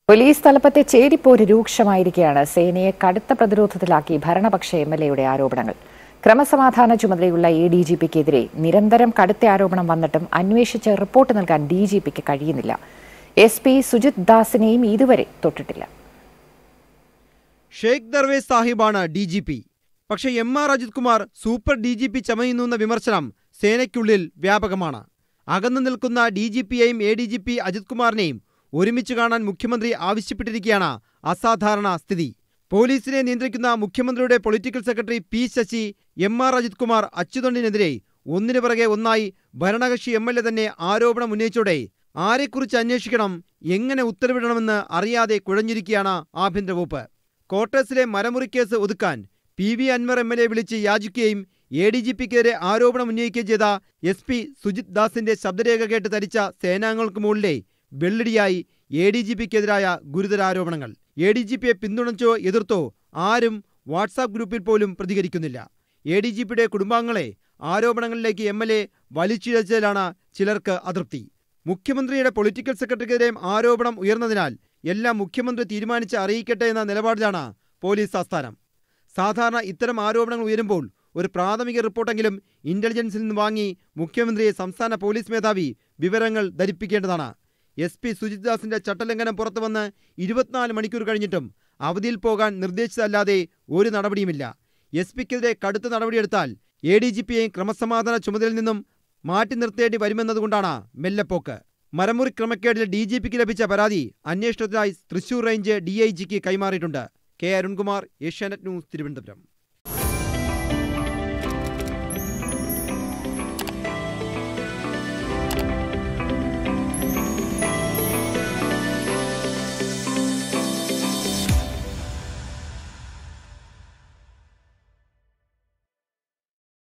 police തലപ്പത്തെ ചേരിപ്പോര് രൂക്ഷമായിരിക്കെയാണ് സേനയെ കടുത്ത പ്രതിരോധത്തിലാക്കി ഭരണപക്ഷ M L എയുടെ ആരോപണങ്ങൾ ക്രമസമാധാന ചുമതലയുള്ള എ ഡി ജി പിക്കെതിരെ നിരന്തരം കടുത്ത ആരോപണം വന്നിട്ടും അന്വേഷിച്ച് റിപ്പോർട്ട് നൽകാൻ ഡി ജി പിക്ക് കഴിയുന്നില്ല എസ് പി സുജിത് ദാസിനെയും ഇതുവരെ തൊട്ടിട്ടില്ല ഷെയ്ഖ് ദർവേസ് സാഹിബാണ് ഡി ജി പി പക്ഷേ M R Ajith Kumar super D G P ചമയുന്നുവെന്ന വിമർശനം സേനയ്ക്കുള്ളിൽ വ്യാപകമാണ് അകന്നു നിൽക്കുന്ന ഡി ജി പിയെയും A D G P Ajith കുമാറിനെയും ഒരുമിച്ച് കാണാൻ മുഖ്യമന്ത്രി ആവശ്യപ്പെട്ടിരിക്കുകയാണ് അസാധാരണ സ്ഥിതി പോലീസിനെ നിയന്ത്രിക്കുന്ന മുഖ്യമന്ത്രിയുടെ political secretary P Sasi M R Ajith Kumar അച്യുതണ്ടിനെതിരെ ഒന്നിനു പിറകെ ഒന്നായി ഭരണകക്ഷി എം എൽ എ തന്നെ ആരോപണം ഉന്നയിച്ചോടെ ആരെക്കുറിച്ച് അന്വേഷിക്കണം എങ്ങനെ ഉത്തരവിടണമെന്ന് അറിയാതെ കുഴഞ്ഞിരിക്കുകയാണ് ആഭ്യന്തര വകുപ്പ് ക്വാർട്ടേഴ്സിലെ മരമുറി കേസ് ഒതുക്കാൻ P V Anvar M L A വിളിച്ച് യാചിക്കുകയും എ ഡി ജി പിക്കെതിരെ ആരോപണം ഉന്നയിക്കുകയും ചെയ്ത എസ് പി സുജിത് ദാസിന്റെ ശബ്ദരേഖ കേട്ട് ധരിച്ച സേനാംഗങ്ങൾക്ക് മുകളിലെ വെള്ളടിയായി എ ഡി ജി പിക്കെതിരായ ഗുരുതര ആരോപണങ്ങൾ എ ഡി ജി പിയെ പിന്തുണച്ചോ എതിർത്തോ ആരും വാട്സാപ്പ് ഗ്രൂപ്പിൽ പോലും പ്രതികരിക്കുന്നില്ല എ ഡി ജി പിയുടെ കുടുംബാംഗങ്ങളെ ആരോപണങ്ങളിലേക്ക് എം എൽ എ വലിച്ചിഴച്ചതിലാണ് ചിലർക്ക് അതൃപ്തി മുഖ്യമന്ത്രിയുടെ പൊളിറ്റിക്കൽ സെക്രട്ടറിക്കെതിരെയും ആരോപണം ഉയർന്നതിനാൽ എല്ലാം മുഖ്യമന്ത്രി തീരുമാനിച്ച് അറിയിക്കട്ടെ എന്ന നിലപാടിലാണ് പോലീസ് ആസ്ഥാനം സാധാരണ ഇത്തരം ആരോപണങ്ങൾ ഉയരുമ്പോൾ ഒരു പ്രാഥമിക റിപ്പോർട്ടെങ്കിലും ഇന്റലിജൻസിൽ നിന്ന് വാങ്ങി മുഖ്യമന്ത്രിയെ സംസ്ഥാന പോലീസ് മേധാവി വിവരങ്ങൾ ധരിപ്പിക്കേണ്ടതാണ് എസ് പി സുജിത് ദാസിന്റെ ചട്ടലംഘനം പുറത്തുവന്ന് ഇരുപത്തിനാല് മണിക്കൂർ കഴിഞ്ഞിട്ടും അവധിയിൽ പോകാൻ നിർദ്ദേശിച്ചതല്ലാതെ ഒരു നടപടിയുമില്ല എസ് പിക്കെതിരെ കടുത്ത നടപടിയെടുത്താൽ എ ഡി ജി പിയെയും ക്രമസമാധാന ചുമതലയിൽ നിന്നും മാറ്റി നിർത്തേണ്ടി വരുമെന്നതുകൊണ്ടാണ് മെല്ലെപ്പോക്ക് മരമുറി ക്രമക്കേടിൽ ഡി ജി പിക്ക് ലഭിച്ച പരാതി അന്വേഷണത്തിനായി തൃശൂർ റേഞ്ച് ഡി ഐ ജിക്ക് കൈമാറിയിട്ടുണ്ട് കെ അരുൺകുമാർ ഏഷ്യാനെറ്റ് ന്യൂസ് തിരുവനന്തപുരം